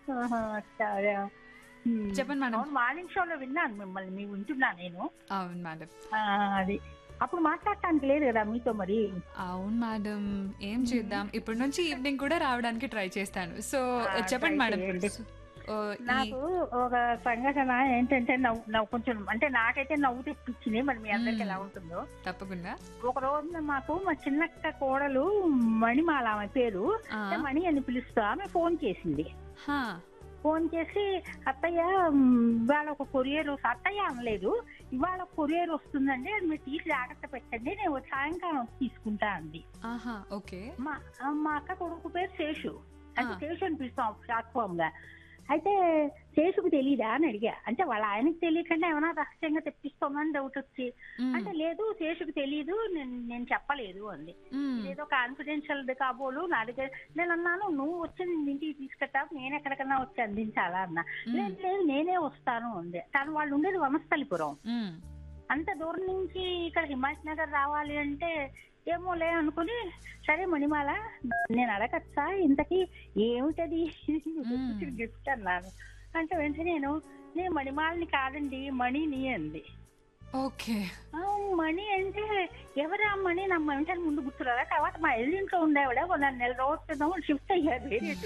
ఆహా, సరే. ఉమ్. చెప్పండి మేడం. అవును, మార్నింగ్ షోలో విన్నాను మిమ్మల్ని మీ వింటున్నా నేను అవును మేడం ఆ, అది అప్పుడు మాట్లాడటానికి లేదు కదా మీతో మరి అవును మేడం ఏం చేద్దాం ఇప్పటి నుంచి ఈవినింగ్ కూడా రావడానికి ట్రై చేస్తాను సో ఆ, చెప్పండి try మేడం చేయండి. ఓ, ఈ- నాకు ఒక సంఘటన ఏంటంటే నవ్వు నవ్వు కొంచెం అంటే నాకైతే నవ్వు తెప్పించింది మరి మీ అందరికి ఎలా ఉంటుందో తప్పకుండా ఒక రోజున మాకు మా చిన్నక్క కోడలు మణిమాల ఆమె పేరు ఆ, అంటే మణి అని పిలుస్తూ ఆమె ఫోన్ చేసింది హా, ఫోన్ చేసి అత్తయ్య మ్, ఇవాళ ఒక కొరియర్ అత్తయ్య అనలేదు ఇవాళ కొరియర్ వస్తుందండి అది మీరు తీసి జాగ్రత్త పెట్టండి నేను సాయంకాలం వచ్చి తీసుకుంటా అంది ఆహా ఓకే మా మా అక్క కొడుకు పేరు శేషు అంటే ఆ. శేషు అని పిలుస్తాం ప్లాట్ఫామ్ గా అయితే శేషుకు తెలీదా అని అడిగా అంటే వాళ్ళ ఆయనకి తెలియకుండా ఏమైనా రహస్యంగా తెప్పిస్తామని డౌట్ వచ్చి మ్మ్. అంటే లేదు శేషుకు తెలీదు నేను నేను చెప్పలేదు అంది మ్మ్. ఏదో కాన్ఫిడెన్షియల్ కాబోలు నా దగ్గర నేను అన్నాను నువ్వు వచ్చి నిన్ను ఇంటికి తీసుకెట్టా నేను ఎక్కడికన్నా వచ్చి అందించాలా అన్న లేదు లేదు నేనే వస్తాను అంది కానీ వాళ్ళు ఉండేది వనస్థలిపురం మ్మ్. అంత దూరం నుంచి ఇక్కడ హిమాయత్ నగర్ రావాలి అంటే ఏమో లే అనుకుని సరే మణిమాల నేను అడగచ్చా ఇంతకీ ఏమిటది గిఫ్ట్ అన్నాను అంటే వెంటనే నేను నేను మణిమాలని కాదండి మణిని అంది ఓకే ఆ, మణి అంటే ఎవరా మణి నా వెంటనే ముందు గుర్తురాదా తర్వాత మా ఎల్లింట్లో ఉండేవాడే ఒక నెల రోజుల క్రితం షిఫ్ట్ అయ్యారు వేరే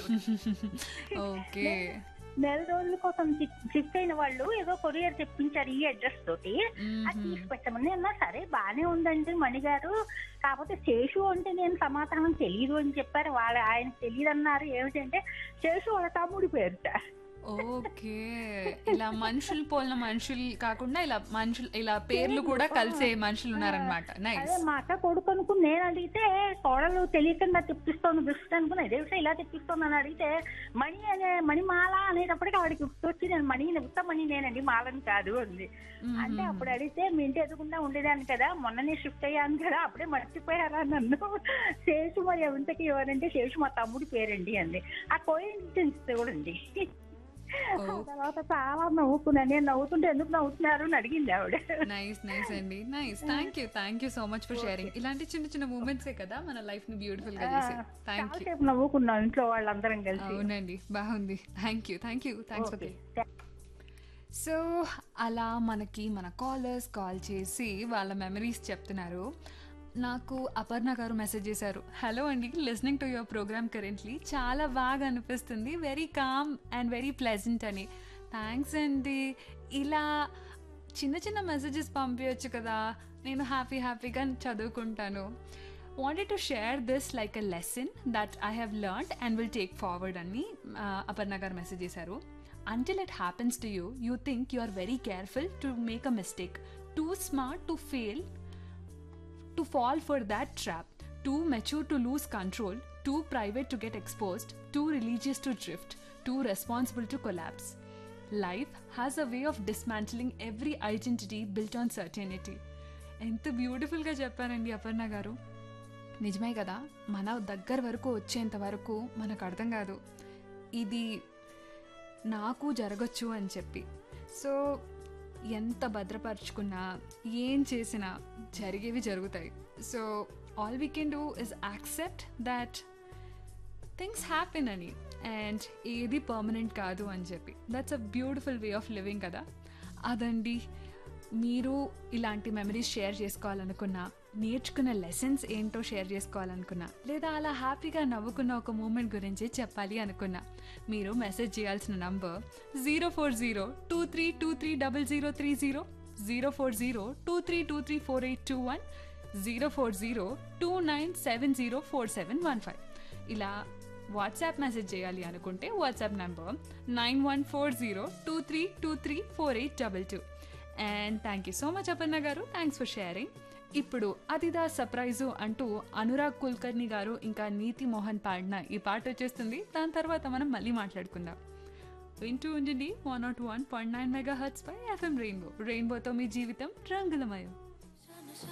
ఓకే నెల రోజుల కోసం షిఫ్ట్ అయిన వాళ్ళు ఏదో కొరియర్ తెప్పించారు ఈ అడ్రస్ తోటి అది తీసి పెట్టమని అన్నా సరే బానే ఉందండి మణి గారు కాకపోతే శేషు అంటే నేను సమాధానం తెలియదు అని చెప్పారు వాళ్ళ ఆయన తెలియదు అన్నారు ఏమిటంటే శేషు వాళ్ళ తమ్ముడి పేరుట ఓకే ఇలా మనుషులు పోలిన మనుషులు కాకుండా ఇలా మనుషులు ఇలా పేర్లు కూడా కలిసే మనుషులు ఉన్నారనమాట అదే నైస్ మా అక్క కొడుకు అనుకుని నేను అడిగితే కోడలు తెలియకుండా తెప్పిస్తాను గిఫ్ట్ అనుకుని ఇదేమిటో ఇలా తెప్పిస్తాను అని అడిగితే మణి అనే మణిమాల అనేటప్పటికి ఆవిడకి గుర్తొచ్చి నేను మణి ఉత్త మణి నేనండి మాలని కాదు అంది అంటే అప్పుడు అడిగితే మీ ఇంటి ఎదుగుండా ఉండేదాన్ని కదా మొన్ననే షిఫ్ట్ అయ్యాను కదా అప్పుడే మర్చిపోయారా నన్ను శేషు మరి ఎంతకి ఎవరంటే శేషు మా తమ్ముడి పేరండి అంది ఆ కోయిన్సిడెన్స్ చూడండి ఆ తర్వాత చాలా నవ్వుకున్నా నేను నవ్వుతుంటే ఎందుకు నవ్వుతున్నారు అని అడిగింది ఆవిడ నైస్ నైస్ అండి nice thank you thank you so much for sharing ఇలాంటి చిన్న చిన్న మూమెంట్సే కదా మన లైఫ్ ని బ్యూటిఫుల్ గా చేసే థ్యాంక్ యూ చాలాసేపు నవ్వుకున్నాం ఇంట్లో వాళ్ళందరం కలిసి అవునండి బాగుంది thank you thank you thanks for okay. So అలా మనకి మన కాలర్స్ కాల్ చేసి వాళ్ళ మెమరీస్ చెప్తున్నారు నాకు అపర్ణ గారు మెసేజ్ చేశారు హలో అండి listening to your program currently చాలా బాగా అనిపిస్తుంది very calm and very pleasant అని థ్యాంక్స్ అండి ఇలా చిన్న చిన్న మెసేజెస్ పంపించచ్చు కదా నేను హ్యాపీ హ్యాపీగా చదువుకుంటాను wanted to share this like a lesson that I have learned and will take forward అని ఆ, అపర్ణ గారు మెసేజ్ చేశారు until it happens to you you think you are very careful to make a mistake too smart to fail to fall for that trap, too mature to lose control, too private to get exposed, too religious to drift, too responsible to collapse. Life has a way of dismantling every identity built on certainty. ఎంత బ్యూటిఫుల్గా చెప్పారండి అపర్ణ గారు నిజమే కదా మన దగ్గర వరకు వచ్చేంత వరకు మనకు అర్థం కాదు ఇది నాకు జరగచ్చు అని చెప్పి సో ఎంత భద్రపరుచుకున్నా ఏం చేసినా జరిగేవి జరుగుతాయి so all we can do is accept that things happen అని అండ్ ఏది పర్మనెంట్ కాదు అని చెప్పి that's a beautiful way of living కదా అదండి మీరు ఇలాంటి మెమరీస్ షేర్ చేసుకోవాలనుకున్నా నేర్చుకున్న లెసన్స్ ఏంటో షేర్ చేసుకోవాలనుకున్నా లేదా అలా హ్యాపీగా నవ్వుకున్న ఒక మూమెంట్ గురించి చెప్పాలి అనుకున్నా మీరు మెసేజ్ చేయాల్సిన number zero four zero two three two three double zero three zero zero four zero two three two three four eight two one zero four zero two nine seven zero four seven one five ఇలా WhatsApp message చేయాలి అనుకుంటే WhatsApp number nine one four zero two three two three four eight double two and thank you so much Aparna garu thanks for sharing ఇప్పుడు అతిదా surprise అంటూ అనురాగ్ కుల్కర్ణి గారు ఇంకా నీతి మోహన్ పాడిన ఈ పాట వచ్చేస్తుంది దాని తర్వాత మనం మళ్ళీ మాట్లాడుకుందాం వింటూ ఉండండి one naught one point nine mega hertz పై ఎఫ్ఎం రెయిన్బో రెయిన్బోతో మీ జీవితం రంగులమయం